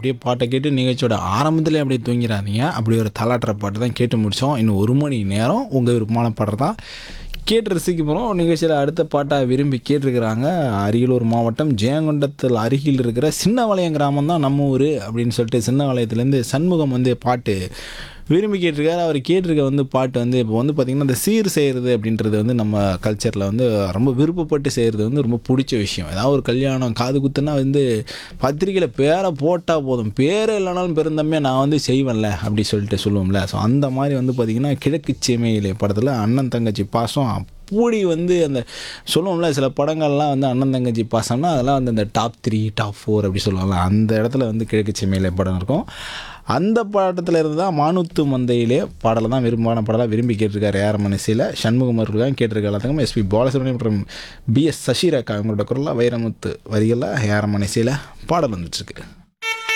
அப்படியே பாட்டை கேட்டு நிகழ்ச்சியோட ஆரம்பத்திலே அப்படியே தூங்கிடாதீங்க அப்படி ஒரு தலாட்டுற பாட்டு தான் கேட்டு முடித்தோம் இன்னும் ஒரு மணி நேரம் உங்கள் விருப்பமான பாட்டு தான் கேட்டு ரசிக்க போகிறோம் நிகழ்ச்சியில் அடுத்த பாட்டாக விரும்பி கேட்டிருக்கிறாங்க அரியலூர் மாவட்டம் ஜெயங்கொண்டத்தில் அருகில் இருக்கிற சின்னவளையம் கிராமம் தான் நம்ம ஊர் அப்படின்னு சொல்லிட்டு சின்னவளையத்துலேருந்து சண்முகம் வந்து பாட்டு விரும்பி கேட்டிருக்காரு அவர் கேட்டிருக்க வந்து பாட்டு வந்து இப்போ வந்து பார்த்திங்கன்னா இந்த சீர் செய்கிறது அப்படின்றது வந்து நம்ம கல்ச்சரில் வந்து ரொம்ப விருப்பப்பட்டு செய்கிறது வந்து ரொம்ப பிடிச்ச விஷயம் ஏதாவது ஒரு கல்யாணம் காது குத்துனா வந்து பத்திரிக்கையில் பேரை போட்டால் போதும் பேர் இல்லைனாலும் பெருந்தம்மையாக நான் வந்து செய்வேன்ல அப்படி சொல்லிட்டு சொல்லுவோம்ல ஸோ அந்த மாதிரி வந்து பார்த்திங்கன்னா கிழக்கு சீமையிலே படத்தில் அண்ணன் தங்கச்சி பாசம் அப்படி வந்து அந்த சொல்லுவோம்ல சில படங்கள்லாம் வந்து அண்ணன் தங்கச்சி பாசம்னா அதெல்லாம் வந்து அந்த டாப் த்ரீ டாப் ஃபோர் அப்படி சொல்லுவாங்க அந்த இடத்துல வந்து கிழக்கு சீமையிலே படம் இருக்கும் அந்த படத்தில் இருந்து தான் மானுத்து மந்தையிலே பாடலை தான் விரும்பான பாடலாக விரும்பி கேட்டிருக்காரு ஏஆர் மனசில் சண்முகம் அவர்கள் தான் கேட்டிருக்காரு எல்லாத்துக்கும் எஸ்பி பாலசுப்ரமணியம் மற்றும் பிஎஸ் சசிரேகா அவங்களோட குரலாக வைரமுத்து வரிகளில் ஏஆர் மனசில் பாடல் வந்துட்டுருக்கு